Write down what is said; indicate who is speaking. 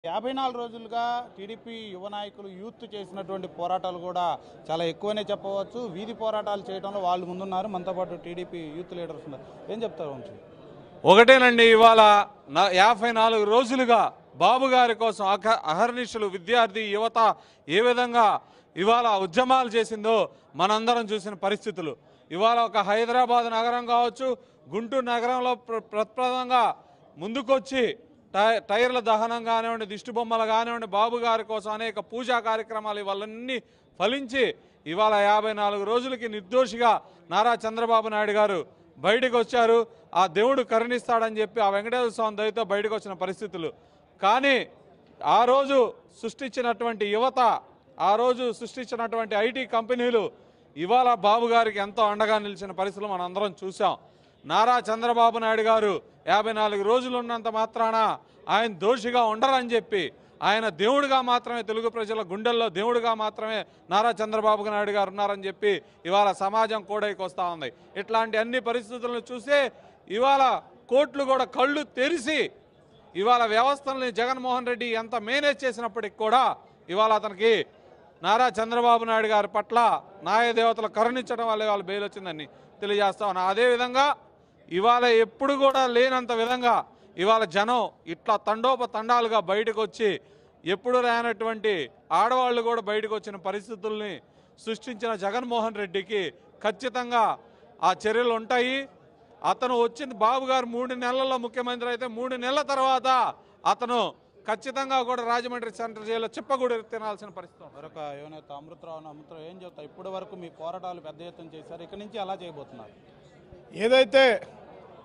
Speaker 1: యాభై నాలుగు రోజులుగా టీడీపీ యువ నాయకులు యూత్ చేసినటువంటి పోరాటాలు కూడా చాలా ఎక్కువనే చెప్పవచ్చు వీధి పోరాటాలు చేయడంలో వాళ్ళు ముందున్నారు మనతో పాటు టీడీపీ యూత్ లీడర్స్ ఉన్నారు ఏం చెప్తారు వంశీ
Speaker 2: ఒకటేనండి ఇవాళ నా యాభై నాలుగు రోజులుగా బాబు గారి కోసం అఖ అహర్నిశలు విద్యార్థి యువత ఏ విధంగా ఇవాళ ఉద్యమాలు చేసిందో మనందరం చూసిన పరిస్థితులు ఇవాళ ఒక హైదరాబాద్ నగరం కావచ్చు గుంటూరు నగరంలో ప్ర- ప్రప్రదంగా ముందుకొచ్చి టై టైర్ల దహనం కానివ్వండి దిష్టి బొమ్మలు కానివ్వండి బాబు గారి కోసం అనేక పూజా కార్యక్రమాలు ఇవన్నీ ఫలించి ఇవాళ యాభై నాలుగు రోజులకి నిర్దోషిగా నారా చంద్రబాబు నాయుడు గారు బయటకు వచ్చారు ఆ దేవుడు కరుణిస్తాడని చెప్పి ఆ వెంకటేశ్వర స్వామి దయతో బయటకు వచ్చిన పరిస్థితులు కానీ ఆ రోజు సృష్టించినటువంటి యువత ఆ రోజు సృష్టించినటువంటి ఐటీ కంపెనీలు ఇవాళ బాబు గారికి ఎంతో అండగా నిలిచిన పరిస్థితులు మనం అందరం చూసాం నారా చంద్రబాబు నాయుడు గారు యాభై నాలుగు రోజులు ఉన్నంత మాత్రాన ఆయన దోషిగా ఉండరని చెప్పి ఆయన దేవుడిగా మాత్రమే తెలుగు ప్రజల గుండెల్లో దేవుడిగా మాత్రమే నారా చంద్రబాబు నాయుడు గారు ఉన్నారని చెప్పి ఇవాళ సమాజం కూడైకి వస్తూ ఉంది ఇట్లాంటి అన్ని పరిస్థితులను చూసే ఇవాళ కోర్టులు కూడా కళ్ళు తెరిచి ఇవాళ వ్యవస్థల్ని జగన్మోహన్ రెడ్డి ఎంత మేనేజ్ చేసినప్పటికి కూడా ఇవాళ అతనికి నారా చంద్రబాబు నాయుడు గారి పట్ల న్యాయ దేవతలు కరుణించడం వల్ల ఇవాళ బెయిల్ వచ్చిందని తెలియజేస్తా ఉన్నా అదేవిధంగా ఇవాళ ఎప్పుడు కూడా లేనంత విధంగా ఇవాళ జనం ఇట్లా తండోప తండాలుగా బయటకు వచ్చి ఎప్పుడు రానటువంటి ఆడవాళ్ళు కూడా బయటకు వచ్చిన పరిస్థితుల్ని సృష్టించిన జగన్మోహన్ రెడ్డికి ఖచ్చితంగా ఆ చర్యలు ఉంటాయి అతను వచ్చింది బాబు గారు మూడు నెలల్లో ముఖ్యమంత్రి అయితే మూడు నెలల తర్వాత అతను ఖచ్చితంగా కూడా రాజమండ్రి సెంటర్ జైల్లో చిప్పగూడి తినాల్సిన పరిస్థితి ఉంది.
Speaker 1: మరొక యువనేత అమృతరావు అమృతరావు ఏం చెప్తారు ఇప్పటి వరకు మీ పోరాటాలు పెద్ద ఎత్తున చేశారు ఇక్కడి నుంచి ఎలా చేయబోతున్నారు
Speaker 3: ఏదైతే